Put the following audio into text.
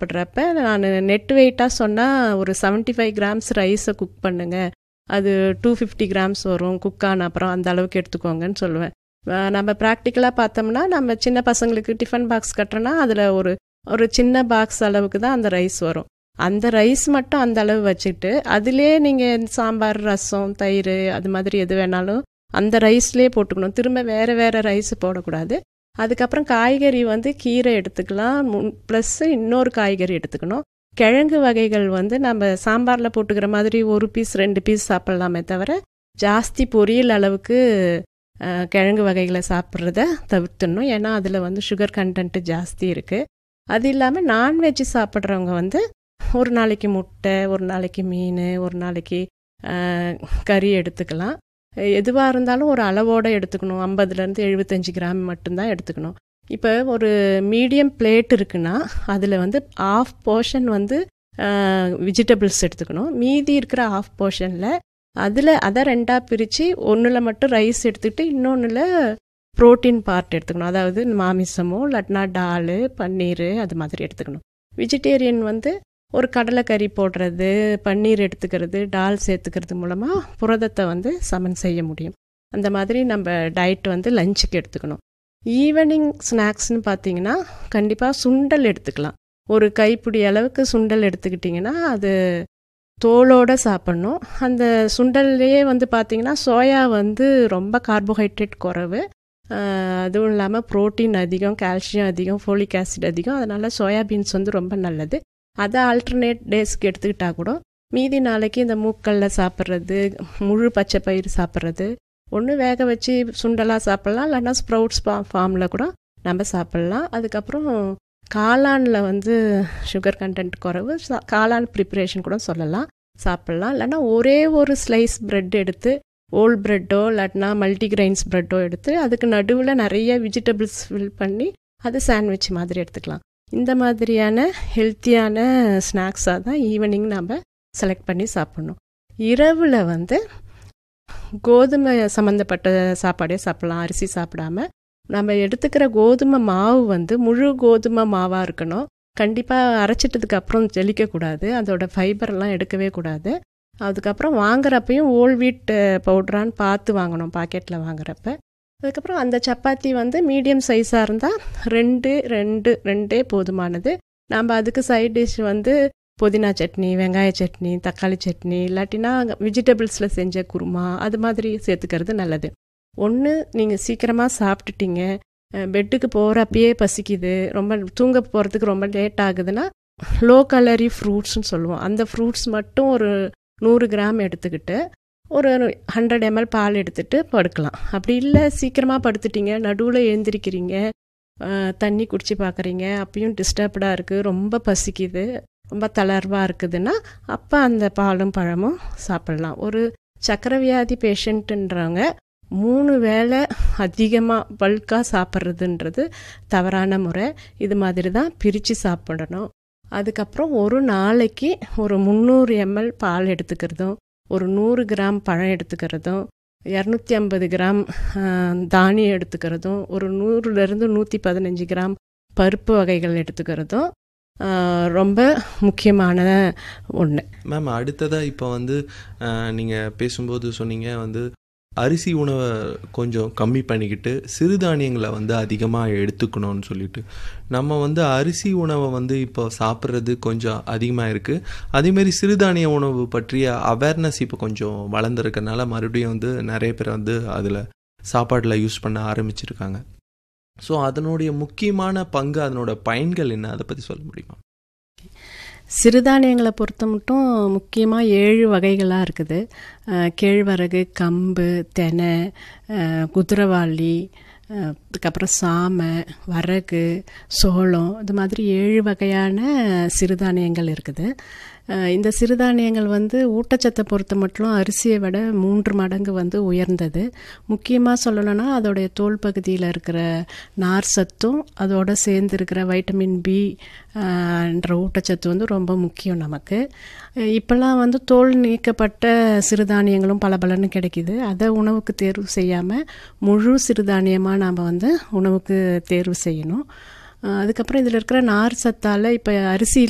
சாப்பிட்றப்ப நான் நெட் வெயிட்டாக சொன்னால் ஒரு 75 ஃபைவ் கிராம்ஸ் ரைஸை குக் பண்ணுங்க அது டூ ஃபிஃப்டி கிராம்ஸ் வரும் குக் ஆன அப்புறம் அந்த அளவுக்கு எடுத்துக்கோங்கன்னு சொல்லுவேன் அஹ் நம்ம ப்ராக்டிக்கலாக பார்த்தோம்னா நம்ம சின்ன பசங்களுக்கு டிஃபன் பாக்ஸ் கட்டுறோன்னா அதில் ஒரு ஒரு சின்ன பாக்ஸ் அளவுக்கு தான் அந்த ரைஸ் வரும் அந்த ரைஸ் மட்டும் அந்த அளவு வச்சுட்டு அதிலே நீங்கள் சாம்பார் ரசம் தயிர் அது மாதிரி எது வேணாலும் அந்த ரைஸ்லேயே போட்டுக்கணும் திரும்ப வேறு வேறு ரைஸ் போடக்கூடாது அதுக்கப்புறம் காய்கறி வந்து கீரை எடுத்துக்கலாம் ப்ளஸ் இன்னொரு காய்கறி எடுத்துக்கணும் கிழங்கு வகைகள் வந்து நம்ம சாம்பாரில் போட்டுக்கிற மாதிரி ஒரு பீஸ் ரெண்டு பீஸ் சாப்பிட்லாமே தவிர ஜாஸ்தி பொரியல் அளவுக்கு அஹ், கிழங்கு வகைகளை சாப்பிட்றத தவிர்த்துடணும் ஏன்னா அதில் வந்து சுகர் கண்டென்ட்டு ஜாஸ்தி இருக்குது அது இல்லாமல் நான்வெஜ் சாப்பிட்றவங்க வந்து ஒரு நாளைக்கு முட்டை ஒரு நாளைக்கு மீன் ஒரு நாளைக்கு அஹ், கறி எடுத்துக்கலாம் எதுவாக இருந்தாலும் ஒரு அளவோடு எடுத்துக்கணும் ஐம்பதுலேருந்து எழுபத்தஞ்சு கிராம் மட்டும்தான் எடுத்துக்கணும் இப்போ ஒரு மீடியம் பிளேட் இருக்குன்னா அதில் வந்து ஆஃப் போர்ஷன் வந்து வெஜிடபிள்ஸ் எடுத்துக்கணும் மீதி இருக்கிற ஆஃப் போர்ஷனில் அதில் அதை ரெண்டாக பிரித்து ஒன்றில் மட்டும் ரைஸ் எடுத்துக்கிட்டு இன்னொன்றில் புரோட்டீன் பார்ட் எடுத்துக்கணும் அதாவது மாமிசமோ இல்லாட்டினா டால் பன்னீர் அது மாதிரி எடுத்துக்கணும் வெஜிடேரியன் வந்து ஒரு கடலைக்கறி போடுறது பன்னீர் எடுத்துக்கிறது டால் சேர்த்துக்கிறது மூலமாக புரதத்தை வந்து சமன் செய்ய முடியும் அந்த மாதிரி நம்ம டயட் வந்து லஞ்சுக்கு எடுத்துக்கணும் ஈவினிங் ஸ்நாக்ஸ்னு பார்த்தீங்கன்னா கண்டிப்பாக சுண்டல் எடுத்துக்கலாம் ஒரு கைப்பிடி அளவுக்கு சுண்டல் எடுத்துக்கிட்டிங்கன்னா அது தோலோடு சாப்பிட்ணும் அந்த சுண்டல்லையே வந்து பார்த்தீங்கன்னா சோயா வந்து ரொம்ப கார்போஹைட்ரேட் குறைவு ஆஹ் அதுவும் இல்லாமல் புரோட்டீன் அதிகம் கால்சியம் அதிகம் ஃபோலிக் ஆசிட் அதிகம் அதனால் சோயாபீன்ஸ் வந்து ரொம்ப நல்லது அதை ஆல்டர்னேட் டேஸ்க்கு எடுத்துக்கிட்டா கூட மீதி நாளைக்கு இந்த மூக்கல்ல சாப்பிட்றது முழு பச்சை பயிர் சாப்பிட்றது ஒன்று வேக வச்சு சுண்டலாக சாப்பிட்லாம் இல்லைன்னா ஸ்ப்ரவுட்ஸ் ஃபா ஃபார்மில் கூட நம்ம சாப்பிட்லாம் அதுக்கப்புறம் காளானில் வந்து சுகர் கண்டென்ட் குறைவு சா- காளான் ப்ரிப்பரேஷன் கூட சொல்லலாம் சாப்பிட்லாம் இல்லைன்னா ஒரே ஒரு ஸ்லைஸ் பிரெட் எடுத்து ஓல் பிரெட்டோ இல்லாட்டினா மல்டிகிரெயின்ஸ் பிரெட்டோ எடுத்து அதுக்கு நடுவில் நிறைய வெஜிடபிள்ஸ் ஃபில் பண்ணி அது சாண்ட்விச் மாதிரி எடுத்துக்கலாம் இந்த மாதிரியான ஹெல்த்தியான ஸ்நாக்ஸாக தான் ஈவினிங் நம்ம செலக்ட் பண்ணி சாப்பிட்ணும் இரவில் வந்து கோதுமை சம்மந்தப்பட்ட சாப்பாடே சாப்பிடலாம் அரிசி சாப்பிடாம நம்ம எடுத்துக்கிற கோதுமை மாவு வந்து முழு கோதுமை மாவாக இருக்கணும் கண்டிப்பாக அரைச்சிட்டதுக்கு அப்புறம் ஜெலிக்கக்கூடாது அதோட ஃபைபர்லாம் எடுக்கவே கூடாது அதுக்கப்புறம் வாங்குறப்பையும் ஓல் வீட் பவுட்ரான்னு பார்த்து வாங்கணும் பாக்கெட்டில் வாங்குறப்ப அதுக்கப்புறம் அந்த சப்பாத்தி வந்து மீடியம் சைஸாக இருந்தால் ரெண்டு ரெண்டு ரெண்டே போதுமானது நம்ம அதுக்கு சைட் டிஷ் வந்து புதினா சட்னி வெங்காய சட்னி தக்காளி சட்னி இல்லாட்டினா வெஜிடபிள்ஸில் செஞ்ச குருமா அது மாதிரி சேர்த்துக்கிறது நல்லது ஒன்று நீங்கள் சீக்கிரமாக சாப்பிட்டுட்டீங்க அஹ் பெட்டுக்கு போகிறப்பயே பசிக்குது ரொம்ப தூங்க போகிறதுக்கு ரொம்ப லேட் ஆகுதுன்னா லோ கலரி ஃப்ரூட்ஸ்னு சொல்லுவோம் அந்த ஃப்ரூட்ஸ் மட்டும் ஒரு நூறு கிராம் எடுத்துக்கிட்டு ஒரு ஹண்ட்ரட் எம்எல் பால் எடுத்துட்டு படுக்கலாம் அப்படி இல்லை சீக்கிரமாக படுத்துட்டீங்க நடுவில் எழுந்திரிக்கிறீங்க அஹ் தண்ணி குடிச்சு பார்க்குறீங்க அப்பயும் டிஸ்டர்ப்டாக இருக்குது ரொம்ப பசிக்குது ரொம்ப தளர்வாக இருக்குதுன்னா அப்போ அந்த பாலும் பழமும் சாப்பிட்லாம் ஒரு சக்கரை வியாதி பேஷண்ட்டுன்றவங்க மூணு வேளை அதிகமாக பல்காக சாப்பிட்றதுன்றது தவறான முறை இது மாதிரி தான் பிரித்து சாப்பிடணும் அதுக்கப்புறம் ஒரு நாளைக்கு ஒரு முந்நூறு எம்எல் பால் எடுத்துக்கிறதும் ஒரு நூறு கிராம் பழம் எடுத்துக்கிறதும் இரநூத்தி ஐம்பது கிராம் ஆஹ், தானியம் எடுத்துக்கிறதும் ஒரு நூறுலேருந்து நூற்றி பதினஞ்சு கிராம் பருப்பு வகைகள் எடுத்துக்கிறதும் ஆஹ், ரொம்ப முக்கியமான ஒன்று மேம் அடுத்ததாக இப்போ வந்து நீங்கள் பேசும்போது சொன்னீங்க வந்து அரிசி உணவை கொஞ்சம் கம்மி பண்ணிக்கிட்டு சிறுதானியங்களை வந்து அதிகமாக எடுத்துக்கணும்னு சொல்லிட்டு நம்ம வந்து அரிசி உணவை வந்து இப்போ சாப்பிட்றது கொஞ்சம் அதிகமாக இருக்குது அதேமாரி சிறுதானிய உணவு பற்றிய அவேர்னஸ் இப்போ கொஞ்சம் வளர்ந்துருக்கனால மறுபடியும் வந்து நிறைய பேர் வந்து அதில் சாப்பாட்டில் யூஸ் பண்ண ஆரம்பிச்சிருக்காங்க ஸோ அதனுடைய முக்கியமான பங்கு அதனோட பயன்கள் என்ன அதை பற்றி சொல்ல முடியுமா சிறுதானியங்களை பொறுத்த மட்டும் முக்கியமாக ஏழு வகைகளாக இருக்குது அஹ், கேழ்வரகு கம்பு தெனை அஹ், குதிரவாளி அஹ், அதுக்கப்புறம் சாமை வரகு சோளம் இது மாதிரி ஏழு வகையான சிறுதானியங்கள் இருக்குது அஹ், இந்த சிறுதானியங்கள் வந்து ஊட்டச்சத்தை பொறுத்த மட்டும் அரிசியை விட மூன்று மடங்கு வந்து உயர்ந்தது முக்கியமாக சொல்லணும்னா அதோடைய தோல் பகுதியில் இருக்கிற நார் சத்தும் அதோட சேர்ந்து இருக்கிற வைட்டமின் பி என்ற ஊட்டச்சத்து வந்து ரொம்ப முக்கியம் நமக்கு அஹ் இப்போல்லாம் வந்து தோல் நீக்கப்பட்ட சிறுதானியங்களும் பல பலன்னு கிடைக்குது அதை உணவுக்கு தேர்வு செய்யாமல் முழு சிறுதானியமாக நாம் வந்து உணவுக்கு தேர்வு செய்யணும் அஹ் அதுக்கப்புறம் இதில் இருக்கிற நார் சத்தால் இப்போ அரிசி